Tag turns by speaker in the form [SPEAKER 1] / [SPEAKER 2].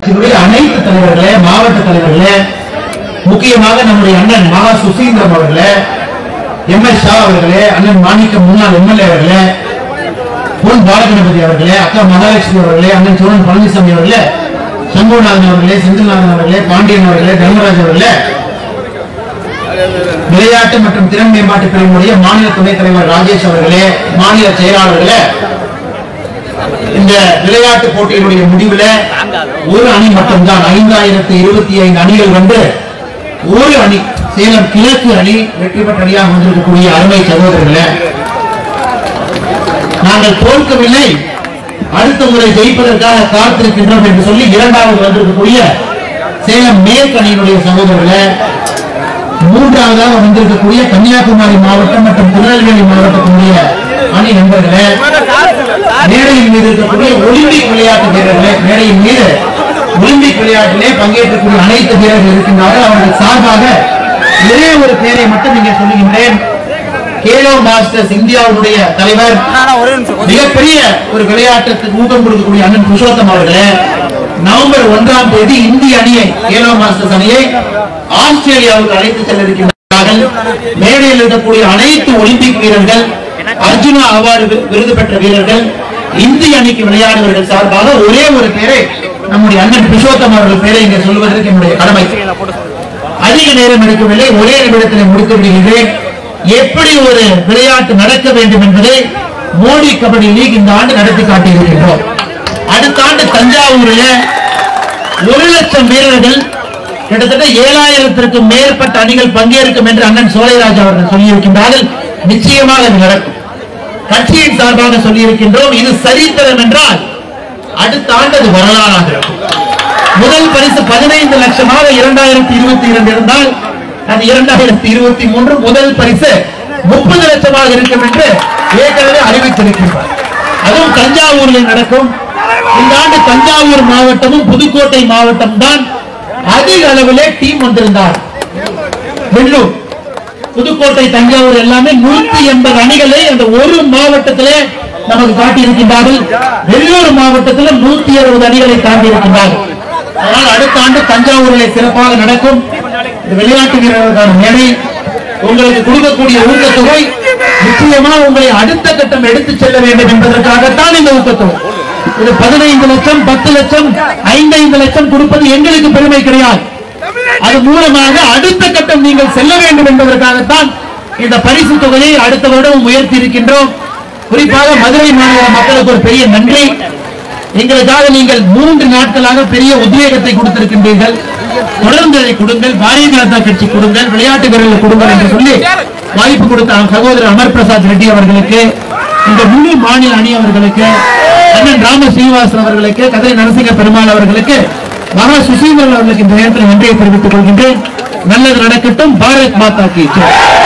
[SPEAKER 1] இதனுடைய அனைத்து தலைவர்களே மாவட்ட தலைவர்களே முக்கியமாக நம்முடைய அண்ணன் மா சுசீந்திரம் அவர்களே எம் எஸ் ஷா அவர்களே அண்ணன் மாணிக்கம் முன்னாள் எம்எல்ஏ அவர்களே பொன் பாலகணபதி அவர்களே அக்கா மகாலட்சுமி அவர்களே அண்ணன் சோழன் பழனிசாமி அவர்களே சண்முகநாதன் அவர்களே செந்தில்நாதன் அவர்களே பாண்டியன் அவர்களே தர்மராஜ் அவர்களே விளையாட்டு மற்றும் திறன் மேம்பாட்டு பிரிவினுடைய மாநில துணைத் தலைவர் ராஜேஷ் அவர்களே மாநில செயலாளர்களே இந்த விளையாட்டு போட்டியினுடைய முடிவுல ஒரு அணி மட்டும்தான் ஐந்தாயிரத்தி இருபத்தி ஐந்து அணிகள் வந்து ஒரு அணி சேலம் கிழக்கு அணி வெற்றி பெற்ற அணியாக வந்திருக்கக்கூடிய அருமை சகோதரர்களே நாங்கள் தோற்கவில்லை அடுத்த முறை ஜெயிப்பதற்காக காத்திருக்கின்றோம் என்று சொல்லி இரண்டாவது வந்திருக்கக்கூடிய சேலம் மேற்கு அணியினுடைய சகோதரர்களே மூன்றாவதாக வந்திருக்கக்கூடிய கன்னியாகுமரி மாவட்டம் மற்றும் திருநெல்வேலி மாவட்டத்தினுடைய அணி நண்பர்களே மேடையின் மீது இருக்கக்கூடிய ஒலிம்பிக் விளையாட்டு வீரர்களே மேடையின் மீது ஒலிம்பிக் விளையாட்டிலே பங்கேற்கக்கூடிய அனைத்து வீரர்கள் இருக்கின்றார்கள் அவர்கள் சார்பாக ஒரே ஒரு பேரை மட்டும் இங்கே சொல்லுகின்றேன் கேலோ மாஸ்டர்ஸ் இந்தியாவுடைய தலைவர் மிகப்பெரிய ஒரு விளையாட்டுக்கு ஊக்கம் கொடுக்கக்கூடிய அண்ணன் புருஷோத்தம் அவர்களே நவம்பர் ஒன்றாம் தேதி இந்திய அணியை கேலோ மாஸ்டர்ஸ் அணியை ஆஸ்திரேலியாவுக்கு அழைத்து செல்ல இருக்கின்றார்கள் மேடையில் இருக்கக்கூடிய அனைத்து ஒலிம்பிக் வீரர்கள் அர்ஜுனா அவார்டு வி- விருது பெற்ற வீரர்கள் இந்திய அணிக்கு விளையாடுவர்கள் சார்பாக ஒரே ஒரு பேரை நம்முடைய அண்ணன் புருஷோத்தம் அவர்கள் பேரை இங்கே சொல்வதற்கு என்னுடைய கடமை அதிக நேரம் எடுக்கவில்லை ஒரே நிமிடத்தில் முடித்து விடுகிறேன் எப்படி ஒரு விளையாட்டு நடக்க வேண்டும் என்பதை மோடி கபடி லீக் இந்த ஆண்டு நடத்தி காட்டியிருக்கின்றோம் அடுத்த ஆண்டு தஞ்சாவூரில் ஒரு லட்சம் வீரர்கள் கிட்டத்தட்ட ஏழாயிரத்திற்கும் மேற்பட்ட அணிகள் பங்கேற்கும் என்று அண்ணன் சோலைராஜ் அவர்கள் சொல்லியிருக்கின்றார்கள் நிச்சயமாக அது நடக்கும் கட்சியின் சார்பாக சொல்லியிருக்கின்றோம் இது சரித்திரம் என்றால் அடுத்த ஆண்டு அது வரலாறாக இருக்கும் முதல் பரிசு பதினைந்து லட்சமாக இரண்டாயிரத்தி இருபத்தி இரண்டு இருந்தால் அது இரண்டாயிரத்தி இருபத்தி மூன்று முதல் பரிசு முப்பது லட்சமாக இருக்கும் என்று ஏற்கனவே அறிவித்திருக்கின்றார் அதுவும் தஞ்சாவூரில் நடக்கும் இந்த ஆண்டு தஞ்சாவூர் மாவட்டமும் புதுக்கோட்டை மாவட்டம் தான் அதிக அளவிலே டீம் வந்திருந்தார் வெள்ளூர் புதுக்கோட்டை தஞ்சாவூர் எல்லாமே நூத்தி எண்பது அணிகளை அந்த ஒரு மாவட்டத்திலே நமக்கு காட்டியிருக்கின்றார்கள் வெள்ளூர் மாவட்டத்தில் நூத்தி அறுபது அணிகளை தாண்டி இருக்கின்றார்கள் அதனால் அடுத்த ஆண்டு தஞ்சாவூரிலே சிறப்பாக நடக்கும் இது விளையாட்டு வீரர்களுக்கான மேடை உங்களுக்கு கொடுக்கக்கூடிய ஊக்கத்தொகை நிச்சயமா உங்களை அடுத்த கட்டம் எடுத்துச் செல்ல வேண்டும் என்பதற்காகத்தான் இந்த ஊக்கத்தொகை இது பதினைந்து லட்சம் பத்து லட்சம் ஐந்து லட்சம் கொடுப்பது எங்களுக்கு பெருமை கிடையாது அது மூலமாக அடுத்த கட்டம் நீங்கள் செல்ல வேண்டும் என்பதற்காகத்தான் இந்த பரிசு தொகையை அடுத்த வருடம் உயர்த்தி இருக்கின்றோம் குறிப்பாக மதுரை மாநில மக்களுக்கு ஒரு பெரிய நன்றி எங்களுக்காக நீங்கள் மூன்று நாட்களாக பெரிய உத்வேகத்தை கொடுத்திருக்கின்றீர்கள் தொடர்ந்து அதை கொடுங்கள் பாரதிய ஜனதா கட்சி கொடுங்கள் விளையாட்டு வீரர்கள் கொடுங்கள் என்று சொல்லி வாய்ப்பு கொடுத்த சகோதரர் அமர் பிரசாத் ரெட்டி அவர்களுக்கு இந்த முழு மாநில அணி அவர்களுக்கு அண்ணன் ராம சீனிவாசன் அவர்களுக்கு கதிரை நரசிங்க பெருமாள் அவர்களுக்கு மகா சுசீந்திரன் அவர்களுக்கு இந்த நேரத்தில் நன்றியை தெரிவித்துக் கொள்கின்றேன் நல்லது நடக்கட்டும் பாரத் மாதா கி ஜெய்.